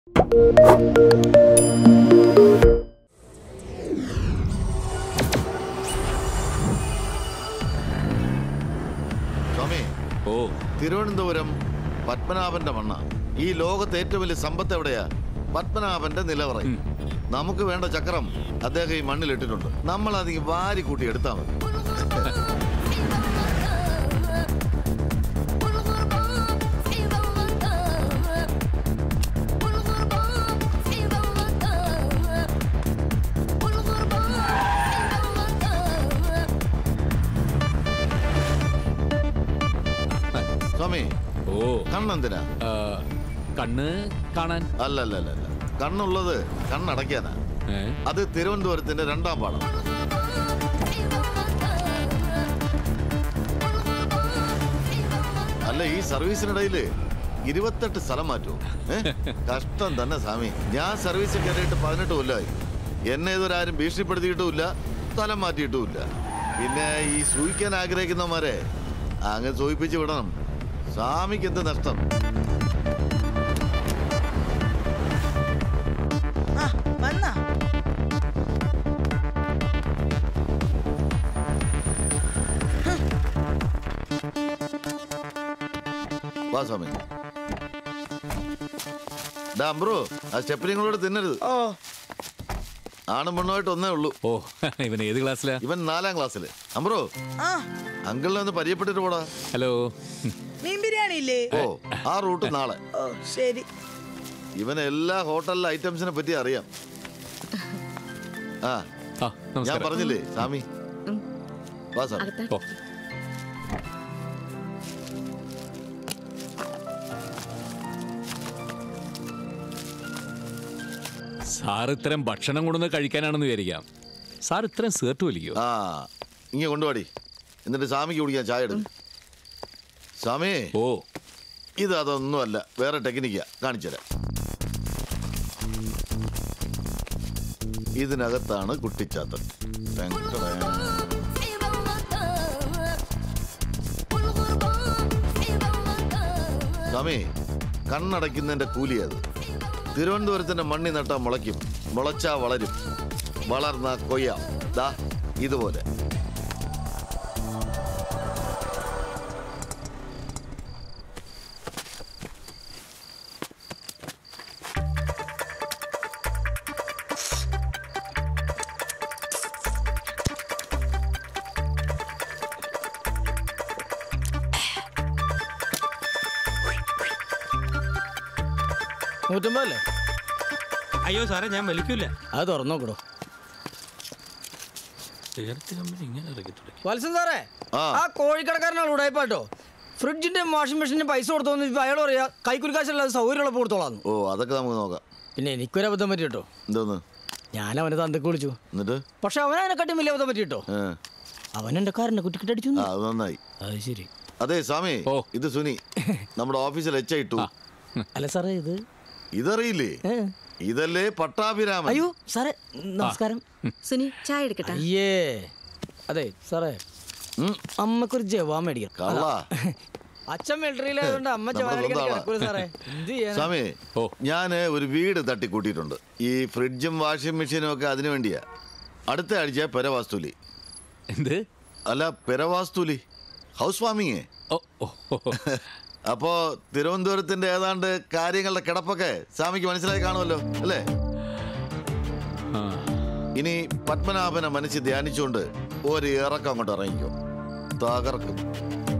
സ്വാമി ഓ തിരുവനന്തപുരം പത്മനാഭന്റെ മണ്ണ ഈ ലോകത്തെ ഏറ്റവും വലിയ സമ്പത്ത് എവിടെയാ പത്മനാഭന്റെ നിലവറയിൽ നമുക്ക് വേണ്ട ചക്രം അദ്ദേഹം ഈ മണ്ണിലിട്ടിട്ടുണ്ട് നമ്മൾ അത് വാരി കൂട്ടി എടുത്താൽ മതി സ്വാമി ഓ കണ്ണെന്തിനാ ആ, കണ്ണ് കാണാൻ അല്ല അല്ല അല്ല അല്ല കണ്ണുള്ളത് കണ്ണടയ്ക്കാനാ ഏ? അത് തിരുവനന്തപുരത്തിന്റെ രണ്ടാം പാഠം അല്ല ഈ സർവീസിനിടയില് ഇരുപത്തെട്ട് സ്ഥലം മാറ്റുമോ ഏ? കഷ്ടം തന്നെ സ്വാമി ഞാൻ സർവീസിൽ കയറിയിട്ട് പതിനെട്ട് കൊല്ലമായി എന്നെ ഇതുവരാരും ഭീഷണിപ്പെടുത്തിയിട്ടുമില്ല സ്ഥലം മാറ്റിയിട്ടുമില്ല പിന്നെ ഈ സൂഹിക്കാൻ ആഗ്രഹിക്കുന്നവന്മാരെ അങ്ങ് സൂഹിപ്പിച്ച് വിടണം സ്വാമിക്ക് എന്ത് നഷ്ടം ആ വന്നാ വാ സ്വാമി ഡാ അമ്പ്രോ ആ സ്റ്റെപ്പിനിങ്ങളോട് തിന്നരുത് ഓ ആണും പെണ്ണുമായിട്ട് ഒന്നേ ഉള്ളൂ ഓ ഇവൻ ഏത് ക്ലാസ്സിലാ ഇവൻ നാലാം ക്ലാസ്സില് അമ്പ്രോ ആ അങ്കിളിനെ ഒന്ന് പരിചയപ്പെട്ടിട്ട് പോടാ ഹലോ മീൻ ബിരിയാണി ഇല്ലേ ഓ ആ റൂട്ട് നാളെ ഓ ശരി ഇവൻ എല്ലാ ഹോട്ടലിലെ ഐറ്റംസിനെ പറ്റി അറിയാം ആ ആ ഞാൻ നമസ്കാരം പറഞ്ഞില്ലേ സ്വാമി വാ സ്വാമി ഓ സാർ ഇത്തരം ഭക്ഷണം കൊണ്ടുവന്ന് കഴിക്കാനാണെന്ന് വിചാരിക്കാം സാർ ഇത്രയും സേർട്ട് വലിക്കോ ആ ഇങ്ങനെ കൊണ്ടുപാടി എന്നിട്ട് സ്വാമിക്ക് കുടിക്കാൻ ചായ എടുക്കും സ്വാമി ഓ ഇത് അതൊന്നുമല്ല വേറെ ടെക്നിക്കാ കാണിച്ചുതരാം ഇതിനകത്താണ് കുട്ടിച്ചാത്തൻ ടെങ്കടേ. സ്വാമി കണ്ണടയ്ക്കുന്നതിന്റെ കൂലി അത് തിരുവനന്തപുരത്തിന്റെ മണ്ണി നട്ടാ മുളയ്ക്കും മുളച്ചാ വളരും വളർന്ന കൊയ്യാം ദാ ഇതുപോലെ നൂറ്റമ്പതല്ലേ അയ്യോ സാറേ ഞാൻ വലിക്കൂല അത് തുറന്നു നോക്കടോ സിഗരറ്റ് കമ്പനി ഇങ്ങനെ ഇറക്കി തുടങ്ങി വത്സൻ സാറേ ആ. ആ കോഴിക്കടക്കാരനാണ് ഉടായിപ്പാട്ടോ ഫ്രിഡ്ജിന്റെ വാഷിംഗ് മെഷീന്റെ പൈസ കൊടുത്തോന്ന് ഇപ്പൊ അയാൾ പറയാ കൈക്കുലിക്കാശല്ലാതെ സൗകര്യമുള്ളപ്പോൾ കൊടുത്തോളാം ഓ അതൊക്കെ നമുക്ക് നോക്കാം പിന്നെ എനിക്കൊരു അബദ്ധം പറ്റി കേട്ടോ എന്തോന്ന് ഞാൻ അവനെ തന്തക്ക് വിളിച്ചു എന്നിട്ട് പക്ഷെ അവനെ അതിനെക്കാട്ടും വലിയ അബദ്ധം പറ്റി കേട്ടോ ഏ, അവൻ എന്റെ കാറിന്റെ കുറ്റിക്കിട്ടടിച്ചു ആ അത് നന്നായി അത് ശരി അതെ സ്വാമി ഓ. ഇത് സുനി നമ്മുടെ ഓഫീസിൽ എച്ച് ഐ ടു അല്ല സാറേ ഇത് ഇതറിയില്ലേ ഏ? ഇതല്ലേ പട്ടാഭിരാമൻ അയ്യോ സാറേ നമസ്കാരം സുനി ചായ എടുക്കട്ടെ അയ്യേ അതെ സാറേ ഉം, അമ്മക്കൊരു ജവാൻ മേടിക്കണം കള്ള അച്ഛൻ മിലിറ്ററിയിലായതുകൊണ്ട് അമ്മ നമ്മുടെ ജവാൻ മേടിക്കാൻ സ്വന്തം ആളാ. കിടക്കൂല സാറേ എന്ത് ചെയ്യാനാ സ്വാമി ഓ. ഞാൻ ഒരു വീട് തട്ടിക്കൂട്ടിയിട്ടുണ്ട് ഈ ഫ്രിഡ്ജും വാഷിംഗ് മെഷീനും ഒക്കെ അതിനു വേണ്ടിയാ അടുത്ത ആഴ്ച പെരവാസ്തുലി എന്ത് അല്ല പെരവാസ്തുലി ഹൗസ് വാമിങ് ഓ ഓ ഓ, ഓ. അപ്പോ തിരുവനന്തപുരത്തിന്റെ ഏതാണ്ട് കാര്യങ്ങളുടെ കിടപ്പൊക്കെ സ്വാമിക്ക് മനസ്സിലായി കാണുമല്ലോ അല്ലേ ആ, ഇനി പത്മനാഭനെ മനസ്സിൽ ധ്യാനിച്ചുകൊണ്ട് ഒരു ഇറക്കം അങ്ങോട്ട് ഇറങ്ങിക്കോ തകർക്കും